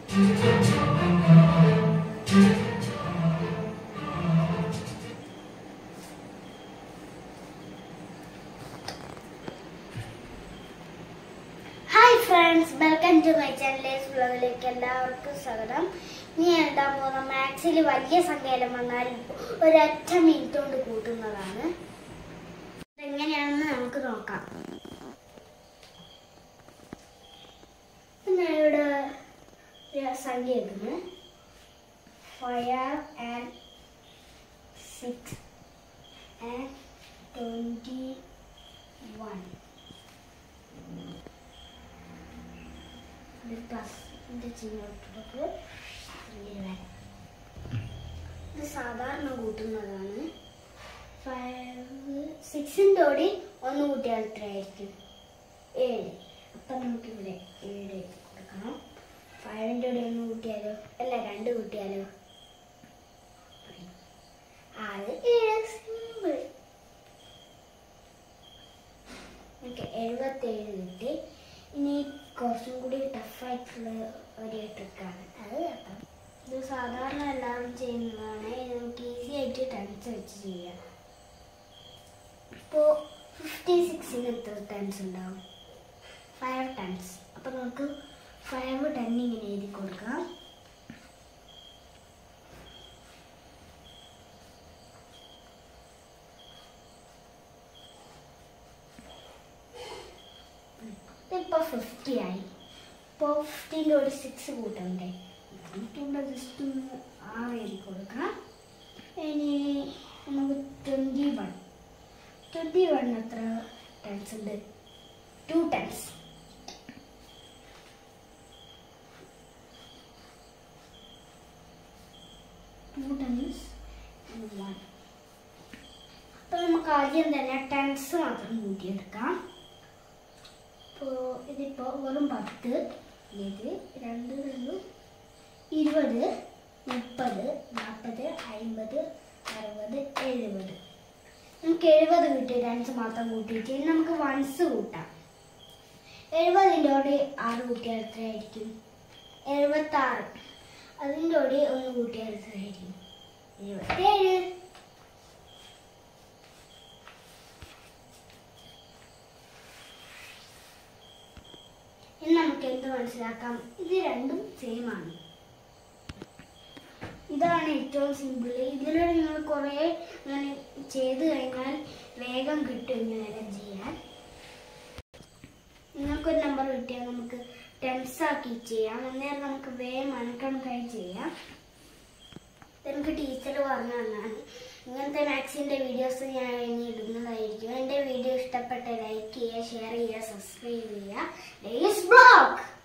hi friends welcome to my ചാനലേസ് വ്ലോഗിലേക്ക് എല്ലാവർക്കും സ്വാഗതം നീ എഴുതാൻ പോകുന്ന മാത്സിൽ വലിയ സംഖ്യയിലും വന്നാൽ ഒരൊറ്റ മിനിറ്റ് കൊണ്ട് കൂട്ടുന്നതാണ് എങ്ങനെയാണെന്ന് നമുക്ക് നോക്കാം ഞാൻ ഇവിടെ ഒരു സംഖ്യ എഴുതുന്നു five and six and twenty one പ്ലസിന്റെ ചിഹ്നത്തിലേക്ക് ഇത് സാധാരണ കൂട്ടുന്നതാണ് ഫൈവ് സിക്സിൻ്റെ ഓടി ഒന്ന് കൂട്ടിയാൽ എത്രയായിരിക്കും ഏഴ് അപ്പം നമുക്കിവിടെ ഏഴ് കൊടുക്കണം ഫൈവിൻ്റെ ഓടി ഒന്ന് കൂട്ടിയാലോ അല്ല രണ്ട് കൂട്ടിയാലോ അത് ഏഴ് സിമ്പിൾ നമുക്ക് എഴുപത്തേഴ് കിട്ടി ഇനി കുറച്ചും കൂടി ടഫായിട്ടുള്ള ഒരു ട്രിക്കാണ് അത് കേട്ടോ ഇത് സാധാരണ എല്ലാവരും ചെയ്യുന്നതാണ് ഇത് നമുക്ക് ഈസി ആയിട്ട് ടെൻസ് വെച്ച് ചെയ്യാം ഇപ്പോൾ ഫിഫ്റ്റി സിക്സിന് എത്ര ടെൻസ് ഉണ്ടാവും ഫൈവ് ടെൻസ് അപ്പോൾ നമുക്ക് ഫൈവ് ടെൻ ഇങ്ങനെ എഴുതി കൊടുക്കാം ഇപ്പൊ ഫിഫ്റ്റി ആയി ഇപ്പോൾ ഫിഫ്റ്റീൻ്റെ ഒരു സിക്സ് കൂട്ടണ്ടേ നമുക്കിവിടെ ജസ്റ്റ് ഒന്ന് ആറ് എഴുതി കൊടുക്കാം ഇനി നമുക്ക് ട്വൻറ്റി വൺ ട്വൻറ്റി വൺ എത്ര ടെൻസ് ഉണ്ട് two tens two tens one അപ്പം നമുക്ക് ആദ്യം തന്നെ ടെൻസ് മാത്രം കൂട്ടിയെടുക്കാം ഇപ്പോൾ ഇതിപ്പോൾ വെറും പത്ത് ഇത് രണ്ട് രണ്ട് ഇരുപത് മുപ്പത് നാൽപ്പത് അമ്പത് അറുപത് എഴുപത് നമുക്ക് എഴുപത് കിട്ടിയ ടെൻസ് മാത്രം കൂട്ടിയിട്ട് ഇനി നമുക്ക് വൺസ് കൂട്ടാം എഴുപതിൻ്റെ കൂടെ ആറ് കൂട്ടിയാൽ എത്രയായിരിക്കും എഴുപത്താറ് അതിൻ്റെ കൂടെ ഒന്ന് കൂട്ടിയാൽ എത്രയായിരിക്കും എഴുപത്തേഴ് ഇനി നമുക്ക് എന്ത് മനസ്സിലാക്കാം ഇത് രണ്ടും സെയിം ആണ് ഇതാണ് ഏറ്റവും സിമ്പിൾ ഇതിലൂടെ നിങ്ങൾ കുറേ അങ്ങനെ ചെയ്ത് കഴിഞ്ഞാൽ വേഗം കിട്ടും ഇങ്ങനെ ചെയ്യാൻ നിങ്ങൾക്കൊരു നമ്പർ കിട്ടിയാൽ നമുക്ക് ടെൻസ് ആക്കി ചെയ്യാം അന്നേരം നമുക്ക് വേഗം മനക്കണക്കായി ചെയ്യാം എനിക്ക് ടീച്ചർ പറഞ്ഞു തന്നാണ് ഇങ്ങനത്തെ മാത്സിൻ്റെ വീഡിയോസ് ഞാൻ ഇനി ഇടുന്നതായിരിക്കും എൻ്റെ വീഡിയോ ഇഷ്ടപ്പെട്ട ലൈക്ക് ചെയ്യുക ഷെയർ ചെയ്യുക സബ്സ്ക്രൈബ് ചെയ്യുക ഡെയിസ് ബ്ലോഗ്